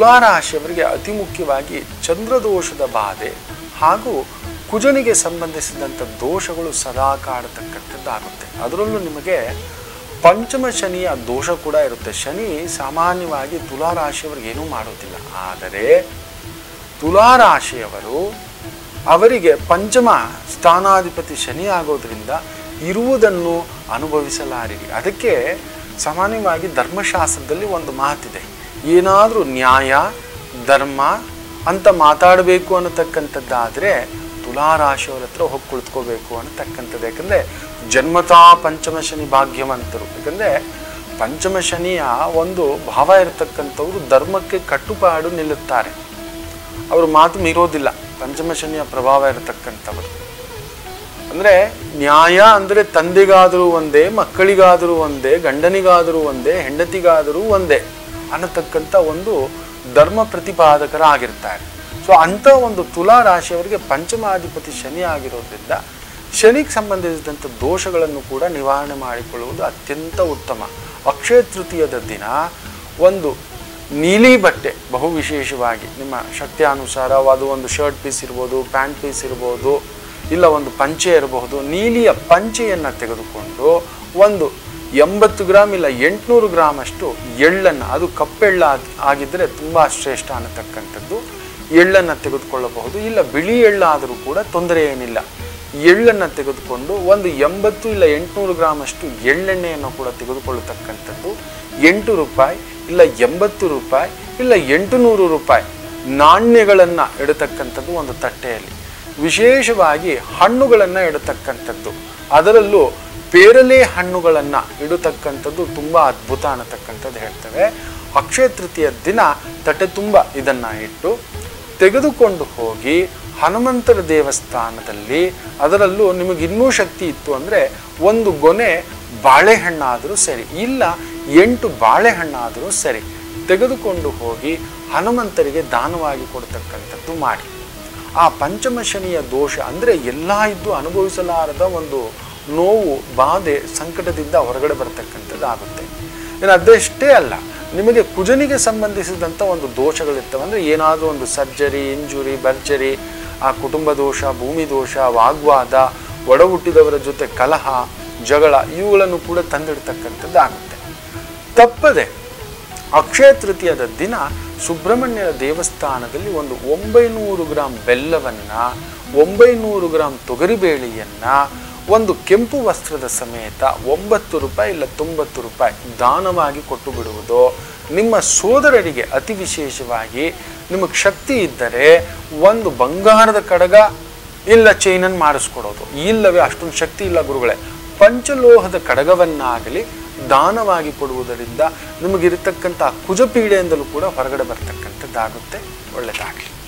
ತುಲಾರಾಶಿಯವರಿಗೆ ಅತಿ ಮುಖ್ಯವಾಗಿ ಚಂದ್ರದೋಷದ ಬಾಧೆ ಹಾಗೂ ಕುಜನಿಗೆ ಸಂಬಂಧಿಸಿದಂಥ ದೋಷಗಳು ಸದಾ ಕಾಡತಕ್ಕಂಥದ್ದಾಗುತ್ತೆ ಅದರಲ್ಲೂ ನಿಮಗೆ ಪಂಚಮ ಶನಿಯ ದೋಷ ಕೂಡ ಇರುತ್ತೆ ಶನಿ ಸಾಮಾನ್ಯವಾಗಿ ತುಲಾರಾಶಿಯವರಿಗೆ ಏನೂ ಮಾಡೋದಿಲ್ಲ ಆದರೆ ತುಲಾರಾಶಿಯವರು ಅವರಿಗೆ ಪಂಚಮ ಸ್ಥಾನಾಧಿಪತಿ ಶನಿ ಆಗೋದ್ರಿಂದ ಇರುವುದನ್ನು ಅನುಭವಿಸಲಾರಿರಿ ಅದಕ್ಕೆ ಸಾಮಾನ್ಯವಾಗಿ ಧರ್ಮಶಾಸ್ತ್ರದಲ್ಲಿ ಒಂದು ಮಾತಿದೆ ಏನಾದರೂ ನ್ಯಾಯ ಧರ್ಮ ಅಂತ ಮಾತಾಡಬೇಕು ಅನ್ನತಕ್ಕಂಥದ್ದಾದರೆ ತುಲಾರಾಶಿಯವರ ಹತ್ರ ಹೋಗಿ ಕುಳಿತುಕೋಬೇಕು ಅನ್ನತಕ್ಕಂಥದ್ದು ಯಾಕಂದರೆ ಜನ್ಮತಾ ಪಂಚಮ ಶನಿ ಭಾಗ್ಯವಂತರು ಯಾಕಂದರೆ ಪಂಚಮ ಶನಿಯ ಒಂದು ಭಾವ ಇರತಕ್ಕಂಥವ್ರು ಧರ್ಮಕ್ಕೆ ಕಟ್ಟುಪಾಡು ನಿಲ್ಲುತ್ತಾರೆ ಅವರು ಮಾತು ಮೀರೋದಿಲ್ಲ ಪಂಚಮ ಶನಿಯ ಪ್ರಭಾವ ಇರತಕ್ಕಂಥವರು ಅಂದರೆ ನ್ಯಾಯ ಅಂದರೆ ತಂದೆಗಾದರೂ ಒಂದೇ ಮಕ್ಕಳಿಗಾದರೂ ಒಂದೇ ಗಂಡನಿಗಾದರೂ ಒಂದೇ ಹೆಂಡತಿಗಾದರೂ ಒಂದೇ ಅನ್ನತಕ್ಕಂಥ ಒಂದು ಧರ್ಮ ಪ್ರತಿಪಾದಕರಾಗಿರ್ತಾರೆ ಸೊ ಅಂಥ ಒಂದು ತುಲಾ ರಾಶಿಯವರಿಗೆ ಪಂಚಮಾಧಿಪತಿ ಶನಿ ಆಗಿರೋದ್ರಿಂದ ಶನಿಗೆ ಸಂಬಂಧಿಸಿದಂಥ ದೋಷಗಳನ್ನು ಕೂಡ ನಿವಾರಣೆ ಮಾಡಿಕೊಳ್ಳುವುದು ಅತ್ಯಂತ ಉತ್ತಮ ಅಕ್ಷಯ ತೃತೀಯದ ದಿನ ಒಂದು ನೀಲಿ ಬಟ್ಟೆ ಬಹು ವಿಶೇಷವಾಗಿ ನಿಮ್ಮ ಶಕ್ತಿಯಾನುಸಾರ ಅದು ಒಂದು ಶರ್ಟ್ ಪೀಸ್ ಇರ್ಬೋದು ಪ್ಯಾಂಟ್ ಪೀಸ್ ಇರ್ಬೋದು ಇಲ್ಲ ಒಂದು ಪಂಚೆ ಇರಬಹುದು ನೀಲಿಯ ಪಂಚೆಯನ್ನು ತೆಗೆದುಕೊಂಡು ಒಂದು ಎಂಬತ್ತು ಗ್ರಾಮ್ ಇಲ್ಲ ಎಂಟುನೂರು ಗ್ರಾಮ್ ಅಷ್ಟು ಎಳ್ಳನ್ನು ಅದು ಕಪ್ಪೆಳ್ಳ ಆಗ್- ಆಗಿದ್ದರೆ ತುಂಬ ಶ್ರೇಷ್ಠ ಅನ್ನತಕ್ಕಂಥದ್ದು ಎಳ್ಳನ್ನು ತೆಗೆದುಕೊಳ್ಳಬಹುದು ಇಲ್ಲ ಬಿಳಿ ಎಳ್ಳಾದರೂ ಕೂಡ ತೊಂದರೆ ಏನಿಲ್ಲ ಎಳ್ಳನ್ನು ತೆಗೆದುಕೊಂಡು ಒಂದು ಎಂಬತ್ತು ಇಲ್ಲ ಎಂಟುನೂರು ಗ್ರಾಮ್ ಅಷ್ಟು ಎಳ್ಳೆಣ್ಣೆಯನ್ನು ಕೂಡ ತೆಗೆದುಕೊಳ್ಳತಕ್ಕಂಥದ್ದು ಎಂಟು ರೂಪಾಯಿ ಇಲ್ಲ ಎಂಬತ್ತು ರೂಪಾಯಿ ಇಲ್ಲ ಎಂಟು ನೂರು ರೂಪಾಯಿ ನಾಣ್ಯಗಳನ್ನು ಇಡತಕ್ಕಂಥದ್ದು ಒಂದು ತಟ್ಟೆಯಲ್ಲಿ ವಿಶೇಷವಾಗಿ ಹಣ್ಣುಗಳನ್ನು ಇಡತಕ್ಕಂಥದ್ದು ಅದರಲ್ಲೂ ಪೇರಲೆ ಹಣ್ಣುಗಳನ್ನು ಇಡತಕ್ಕಂಥದ್ದು ತುಂಬ ಅದ್ಭುತ ಅನ್ನತಕ್ಕಂಥದ್ದು ಹೇಳ್ತೇವೆ ಅಕ್ಷಯ ತೃತೀಯ ದಿನ ತಟ್ಟೆ ತುಂಬ ಇದನ್ನು ಇಟ್ಟು ತೆಗೆದುಕೊಂಡು ಹೋಗಿ ಹನುಮಂತರ ದೇವಸ್ಥಾನದಲ್ಲಿ ಅದರಲ್ಲೂ ನಿಮಗೆ ಇನ್ನೂ ಶಕ್ತಿ ಇತ್ತು ಅಂದರೆ ಒಂದು ಗೊನೆ ಬಾಳೆಹಣ್ಣಾದರೂ ಸರಿ ಇಲ್ಲ ಎಂಟು ಬಾಳೆಹಣ್ಣಾದರೂ ಸರಿ ತೆಗೆದುಕೊಂಡು ಹೋಗಿ ಹನುಮಂತರಿಗೆ ದಾನವಾಗಿ ಕೊಡ್ತಕ್ಕಂಥದ್ದು ಮಾಡಿ ಆ ಪಂಚಮ ಶನಿಯ ದೋಷ ಅಂದರೆ ಎಲ್ಲ ಇದ್ದು ಅನುಭವಿಸಲಾರದ ಒಂದು ನೋವು ಬಾಧೆ ಸಂಕಟದಿಂದ ಹೊರಗಡೆ ಬರ್ತಕ್ಕಂಥದ್ದು ಆಗುತ್ತೆ ಇನ್ನು ಅದಷ್ಟೇ ಅಲ್ಲ ನಿಮಗೆ ಕುಜನಿಗೆ ಸಂಬಂಧಿಸಿದಂಥ ಒಂದು ದೋಷಗಳಿರ್ತವೆ ಅಂದರೆ ಏನಾದರೂ ಒಂದು ಸರ್ಜರಿ ಇಂಜುರಿ ಭರ್ಜರಿ ಆ ಕುಟುಂಬ ದೋಷ ಭೂಮಿ ದೋಷ ವಾಗ್ವಾದ ಒಡ ಹುಟ್ಟಿದವರ ಜೊತೆ ಕಲಹ ಜಗಳ ಇವುಗಳನ್ನು ಕೂಡ ತಂದಿಡ್ತಕ್ಕಂಥದ್ದು ಆಗುತ್ತೆ ತಪ್ಪದೆ ಅಕ್ಷಯ ತೃತೀಯದ ದಿನ ಸುಬ್ರಹ್ಮಣ್ಯನ ದೇವಸ್ಥಾನದಲ್ಲಿ ಒಂದು ಒಂಬೈನೂರು ಗ್ರಾಂ ಬೆಲ್ಲವನ್ನು ಒಂಬೈನೂರು ಗ್ರಾಂ ತೊಗರಿಬೇಳೆಯನ್ನು ಒಂದು ಕೆಂಪು ವಸ್ತ್ರದ ಸಮೇತ ಒಂಬತ್ತು ರೂಪಾಯಿ ಇಲ್ಲ ತೊಂಬತ್ತು ರೂಪಾಯಿ ದಾನವಾಗಿ ಕೊಟ್ಟು ಬಿಡುವುದು ನಿಮ್ಮ ಸೋದರರಿಗೆ ಅತಿ ವಿಶೇಷವಾಗಿ ನಿಮಗೆ ಶಕ್ತಿ ಇದ್ದರೆ ಒಂದು ಬಂಗಾರದ ಕಡಗ ಇಲ್ಲ ಚೈನನ್ನು ಮಾಡಿಸ್ಕೊಡೋದು ಇಲ್ಲವೇ ಅಷ್ಟೊಂದು ಶಕ್ತಿ ಇಲ್ಲ ಗುರುಗಳೇ ಪಂಚಲೋಹದ ಕಡಗವನ್ನಾಗಲಿ ದಾನವಾಗಿ ಕೊಡುವುದರಿಂದ ನಿಮಗಿರತಕ್ಕಂಥ ಕುಜಪೀಡೆಯಿಂದಲೂ ಕೂಡ ಹೊರಗಡೆ ಬರ್ತಕ್ಕಂಥದ್ದಾಗುತ್ತೆ ಒಳ್ಳೆಯದಾಗಲಿ